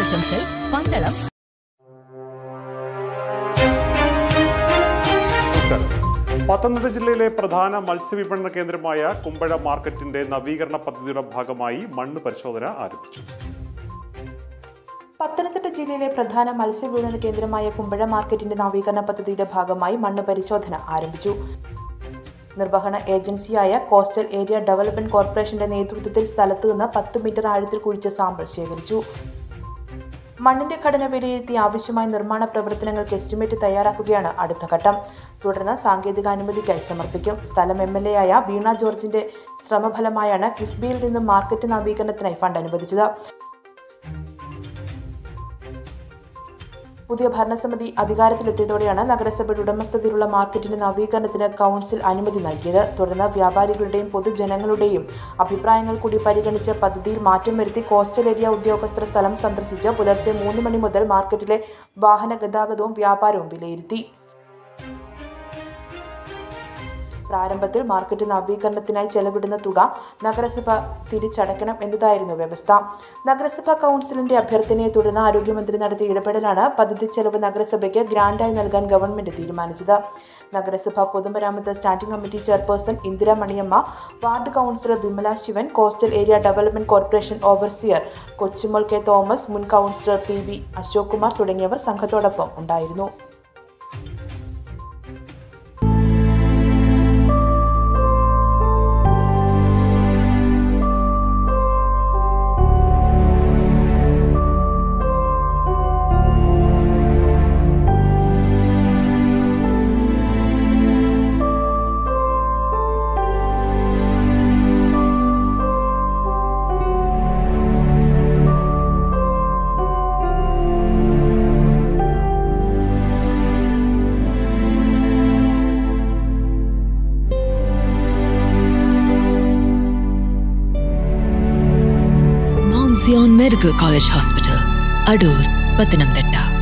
S M silks Pandalam നമസ്കാരം പത്തനംതിട്ട ജില്ലയിലെ പ്രധാന മത്സ്യവിപണന കേന്ദ്രമായ കുമ്പഴ മാർക്കറ്റിന്റെ നവീകരണ പദ്ധതിയുടെ ഭാഗമായി മണ്ണ് പരിശോധന ആരംഭിച്ചു പത്തനംതിട്ട ജില്ലയിലെ പ്രധാന മത്സ്യവിപണന കേന്ദ്രമായ കുമ്പഴ മാർക്കറ്റിന്റെ നവീകരണ പദ്ധതിയുടെ ഭാഗമായി മണ്ണ് പരിശോധന ആരംഭിച്ചു നിർവഹണ ഏജൻസിയായ കോസ്റ്റൽ ഏരിയ ഡെവലപ്മെന്റ് കോർപ്പറേഷന്റെ നേതൃത്വത്തിൽ സ്ഥലത്തു നിന്ന് പത്ത് മീറ്റർ ആഴത്തിൽ കുഴിച്ച സാമ്പിൾ ശേഖരിച്ചു മണ്ണിന്റെ ഘടന വിലയിരുത്തി ആവശ്യമായ നിർമ്മാണ പ്രവർത്തനങ്ങൾക്ക് എസ്റ്റിമേറ്റ് തയ്യാറാക്കുകയാണ് അടുത്ത ഘട്ടം തുടർന്ന് സാങ്കേതിക അനുമതിക്കായി സമർപ്പിക്കും സ്ഥലം എം എൽ എ ആയ വീണ ജോർജിന്റെ ശ്രമഫലമായാണ് കിഫ്ബിയിൽ നിന്നും മാർക്കറ്റ് നവീകരണത്തിനായി ഫണ്ട് അനുവദിച്ചത് പുതിയ ഭരണസമിതി അധികാരത്തിലെത്തിയതോടെയാണ് നഗരസഭയുടെ ഉടമസ്ഥതയിലുള്ള മാർക്കറ്റിന്റെ നവീകരണത്തിന് കൗൺസിൽ അനുമതി നൽകിയത് തുടർന്ന് വ്യാപാരികളുടെയും പൊതുജനങ്ങളുടെയും അഭിപ്രായങ്ങൾ കൂടി പരിഗണിച്ച് പദ്ധതിയിൽ മാറ്റം വരുത്തി കോസ്റ്റൽ ഏരിയ ഉദ്യോഗസ്ഥർ സ്ഥലം സന്ദർശിച്ച് പുലർച്ചെ മൂന്ന് മണി മുതൽ മാർക്കറ്റിലെ വാഹന ഗതാഗതവും വ്യാപാരവും വിലയിരുത്തി പ്രാരംഭത്തിൽ മാർക്കറ്റ് നവീകരണത്തിനായി ചെലവിടുന്ന തുക നഗരസഭ തിരിച്ചടയ്ക്കണം എന്നതായിരുന്നു വ്യവസ്ഥ നഗരസഭാ കൗൺസിലിന്റെ അഭ്യർത്ഥനയെ തുടർന്ന് ആരോഗ്യമന്ത്രി നടത്തിയ ഇടപെടലാണ് പദ്ധതി ചെലവ് നഗരസഭയ്ക്ക് ഗ്രാന്റായി നൽകാൻ ഗവൺമെന്റ് തീരുമാനിച്ചത് നഗരസഭ പൊതുമരാമത്ത് standing committee chairperson Indira Maniyamma ward councillor Vimala Sivan coastal area development corporation overseer Kochumol K Thomas മുൻ councillor P V Ashok Kumar തുടങ്ങിയവർ സംഘത്തോടൊപ്പം ഉണ്ടായിരുന്നു Mount Zion medical college hospital Adoor Pathanamthitta